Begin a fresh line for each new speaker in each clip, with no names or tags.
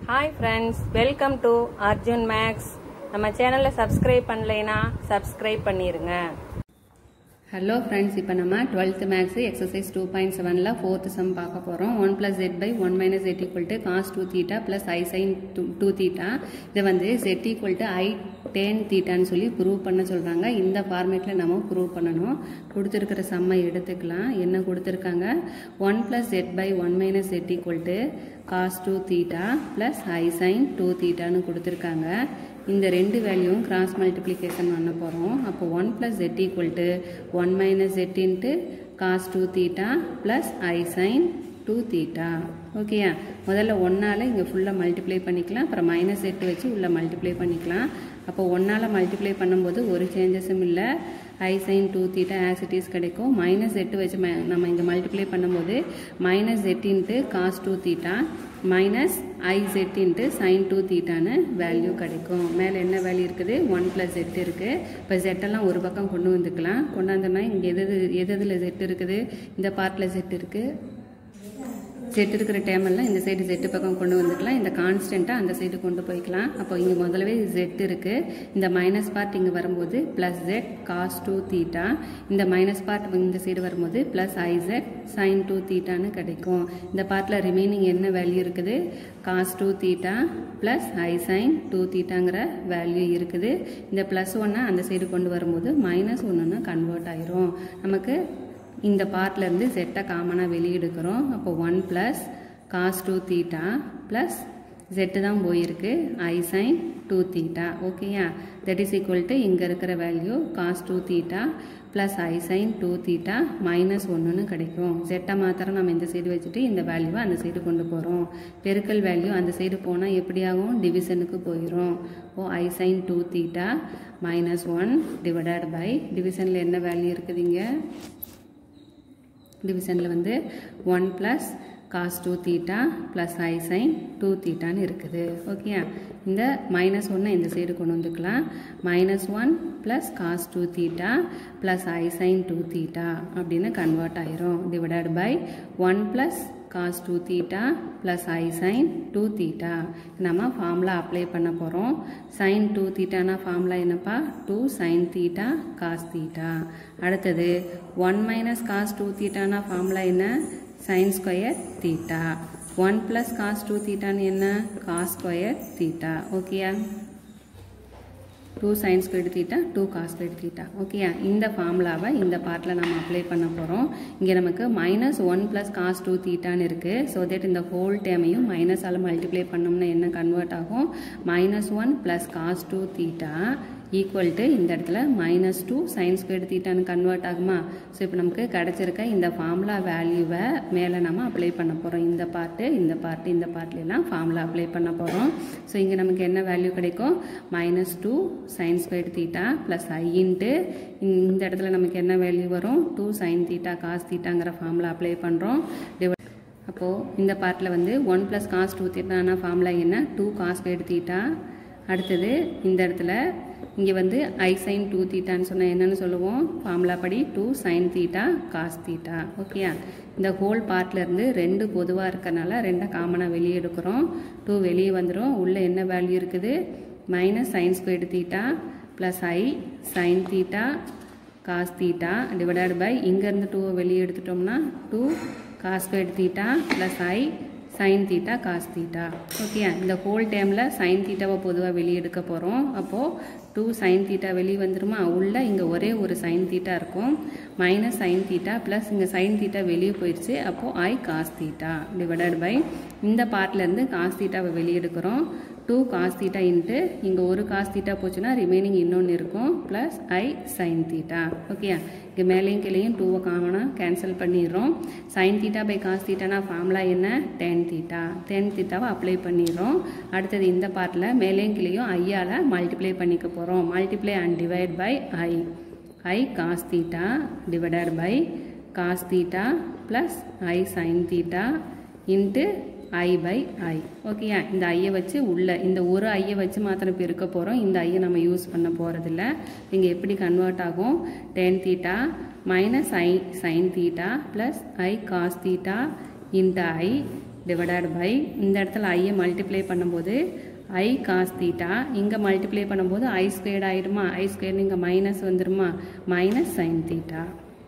hi friends welcome to Arjun maths நம்ம சேனலை subscribe பண்ணலைன்னா சப்ஸ்கிரைப் பண்ணிடுங்க
ஹலோ ஃப்ரெண்ட்ஸ் இப்போ நம்ம twelfth maths exercise two point செவனில் ஃபோர்த் சம் பார்க்க போகிறோம் one plus z by one minus z equal to cos two theta plus i sin two two theta இதை வந்து z equal to i tan தீட்டான்னு சொல்லி prove பண்ண சொல்கிறாங்க இந்த ஃபார்மேட்டில் நம்ம ப்ரூவ் பண்ணணும் கொடுத்துருக்கிற சம்மை எடுத்துக்கலாம் என்ன கொடுத்துருக்காங்க one plus z by one minus z equal to cos two theta plus i sin two தீட்டான்னு கொடுத்துருக்காங்க இந்த ரெண்டு வேல்யூவும் கிராஸ் மல்டிப்ளிகேஷன் பண்ண போகிறோம் அப்போ one plus z equal to one minus z into cos two theta plus i sin two theta ஓகேயா முதல்ல ஒன்னால் இங்கே ஃபுல்லாக மல்டிப்ளை பண்ணிக்கலாம் அப்புறம் மைனஸ் எட்டு வச்சு உள்ளே மல்டிப்ளை பண்ணிக்கலாம் அப்போ ஒன்னால் மல்டிப்ளை பண்ணும்போது ஒரு சேஞ்சஸும் இல்லை i sin two theta as it is கிடைக்கும் மைனஸ் எட்டு வச்சு ம- நம்ம இங்கே மல்டிப்ளை பண்ணும்போது minus z into cos two theta minus i z into sin two தீட்டான்னு வேல்யூ கிடைக்கும் மேலே என்ன வேல்யூ இருக்குது ஒன் ப்ளஸ் ஜெட் இருக்குது இப்போ ஜெட்டெல்லாம் ஒரு பக்கம் கொண்டு வந்துக்கலாம் கொண்டாந்தோம்னா இங்கே எது எது எது எதில் ஜெட் இருக்குது இந்த பார்ட்டில் ஜெட் இருக்குது செட் இருக்கிற டேமெல்லாம் இந்த சைடு ஜெட்டு பக்கம் கொண்டு வந்துக்கலாம் இந்த கான்ஸ்டண்ட்டாக அந்த சைடு கொண்டு போய்க்கலாம் அப்போ இங்கே முதல்லவே ஜெட் இருக்குது இந்த மைனஸ் பார்ட் இங்கே வரும்போது plus z cos two theta இந்த மைனஸ் பார்ட் இந்த சைடு வரும்போது ப்ளஸ் ஐசெட் சைன் டூ தீட்டான்னு கிடைக்கும் இந்த பார்ட்டில் ரிமைனிங் என்ன வேல்யூ இருக்குது cos two theta plus i sin two தீட்டாங்கிற வேல்யூ இருக்குது இந்த ப்ளஸ் ஒன்னை அந்த சைடு கொண்டு வரும்போது மைனஸ் ஒன்றுன்னு கன்வெர்ட் ஆயிரும் நமக்கு இந்த பார்ட்லேருந்து செட்டை காமனாக வெளியெடுக்கிறோம் அப்போ one plus cos two theta plus z தான் போயிருக்கு ஐ சைன் டூ தீட்டா ஓகேயா தட் இஸ் ஈக்குவல் டு இங்கே இருக்கிற value cos two theta plus i sin two theta minus ஒன்றுன்னு கிடைக்கும் ஜெட்டை மாத்திரம் நம்ம இந்த சைடு வச்சுட்டு இந்த வேல்யூவை அந்த சைடு கொண்டு போகிறோம் பெருக்கல் வேல்யூ அந்த சைடு போனால் எப்படி ஆகும் டிவிஷனுக்கு போயிடும் oh i sin two theta minus one divided by டிவிஷனில் என்ன வேல்யூ இருக்குதுங்க டிவிஷனில் வந்து one plus cos two theta plus i sin two தீட்டான்னு இருக்குது ஓகேயா இந்த மைனஸ் ஒன்னை இந்த சைடு கொண்டு வந்துக்கலாம் minus one plus cos two theta plus i sin two theta அப்படின்னு கன்வெர்ட் ஆயிரும் divided by one plus cos two theta plus i sin two theta நம்ம ஃபார்முலா அப்ளை பண்ண போகிறோம் சைன் டூ தீட்டானா ஃபார்முலா என்னப்பா two sin theta cos theta அடுத்தது one minus cos two தீட்டானா formula என்ன sin square theta one plus cos two தீட்டான்னு என்ன காஸ் ஸ்கொயர் தீட்டா ஓகேயா two sin square theta two cos square theta ஓகேயா இந்த ஃபார்முலாவை இந்த பார்ட்டில் நம்ம அப்ளை பண்ண போகிறோம் இங்கே நமக்கு minus one plus cos two தீட்டான்னு இருக்குது ஸோ தட் இந்த ஹோல் டேமையும் மைனஸால் மல்டிப்ளை பண்ணோம்னா என்ன கன்வெர்ட் ஆகும் minus one plus cos two theta equal to இந்த இடத்துல மைனஸ் டூ சைன் ஸ்கொயர் தீட்டான்னு கன்வெர்ட் ஆகுமா ஸோ இப்போ நமக்கு கிடச்சிருக்க இந்த ஃபார்முலா வேல்யூவை மேலே நம்ம அப்ளை பண்ண போகிறோம் இந்த பார்ட்டு இந்த பார்ட்டு இந்த பார்ட்லாம் ஃபார்முலா அப்ளை பண்ண போகிறோம் ஸோ இங்கே நமக்கு என்ன வேல்யூ கிடைக்கும் minus two sin square theta plus i into இந்த இடத்துல நமக்கு என்ன வேல்யூ வரும் டூ சைன் தீட்டா காஸ் தீட்டாங்கிற ஃபார்முலா அப்ளை பண்ணுறோம் அப்போது இந்த பார்ட்டில் வந்து ஒன் ப்ளஸ் காஸ் டூ தீட்டானா ஃபார்முலா என்ன டூ காஸ் ஸ்கொயர் தீட்டா அடுத்தது இந்த இடத்துல இங்கே வந்து ஐ சைன் டூ தீட்டான்னு சொன்னால் என்னன்னு சொல்லுவோம் ஃபார்முலா படி two sin theta cos theta ஓகேயா இந்த ஹோல் பார்ட்லேருந்து ரெண்டு பொதுவாக இருக்கறனால ரெண்டை காமனாக வெளியே எடுக்கிறோம் டூ வெளியே வந்துடும் உள்ளே என்ன வேல்யூ இருக்குது minus sin square theta plus i sign theta cos theta divided by இங்கேருந்து டூவை வெளியே எடுத்துட்டோம்னா two cos square theta plus i sign theta cos theta ஓகேயா இந்த ஹோல் டைமில் சைன் தீட்டாவை பொதுவாக வெளியே எடுக்க போகிறோம் அப்போது டூ சைன் தீட்டா வெளியே வந்துருமா உள்ள இங்கே ஒரே ஒரு சைன் தீட்டா இருக்கும் மைனஸ் சைன் தீட்டா ப்ளஸ் இங்கே சைன் தீட்டா வெளியே போயிடுச்சு அப்போது i cos theta divided by இந்த பார்ட்லேருந்து காஸ் தீட்டாவை வெளியே எடுக்கிறோம் டூ காஸ் தீட்டா இன்ட்டு இங்கே ஒரு காஸ் தீட்டா போச்சுன்னா ரிமைனிங் இன்னொன்று இருக்கும் ப்ளஸ் ஐ சைன் தீட்டா ஓகேயா இங்கே மேலேயும் கீழேயும் டூவை காமனாக கேன்சல் பண்ணிடுறோம் சைன் தீட்டா பை காஸ் தீட்டானா ஃபார்முலா என்ன டென் தீட்டா டென் தீட்டாவை அப்ளை பண்ணிடுறோம் அடுத்தது இந்த பார்ட்டில் மேலேயும் கீழேயும் ஐயால் மல்டிப்ளை பண்ணிக்க போகிறோம் multiply and divide by i i cos theta divided by cos theta plus i sign theta into i by i ஓகேயா இந்த ஐயை வச்சு உள்ள இந்த ஒரு ஐயை வச்சு மாத்திரம் பெருக்க போகிறோம் இந்த ஐயை நம்ம யூஸ் பண்ண போகிறதில்ல இங்கே எப்படி கன்வெர்ட் ஆகும் tan theta minus i sign theta plus i cos theta into i divided by இந்த இடத்துல ஐயை மல்டிப்ளை பண்ணும்போது ஐ காஸ் தீட்டா இங்கே மல்டிப்ளை பண்ணும்போது ஐ ஸ்கொயர்ட் ஆயிடுமா ஐ ஸ்கொயர்னு இங்கே மைனஸ் வந்துருமா மைனஸ் சைன் தீட்டா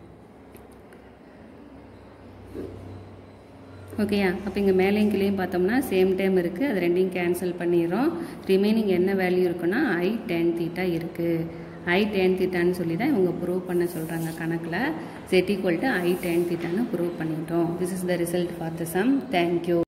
ஓகேயா அப்போ இங்கே மேலேயும் கீழேயும் பார்த்தோம்னா சேம் டைம் இருக்குது அது ரெண்டையும் கேன்சல் பண்ணிடுறோம் ரிமைனிங் என்ன வேல்யூ இருக்குன்னா ஐ டென் தீட்டா இருக்குது ஐ டென் தீட்டான்னு சொல்லி தான் இவங்க ப்ரூவ் பண்ண சொல்கிறாங்க கணக்கில் set equal to i tan தீட்டான்னு ப்ரூவ் பண்ணிட்டோம் this is the result for the sum thank you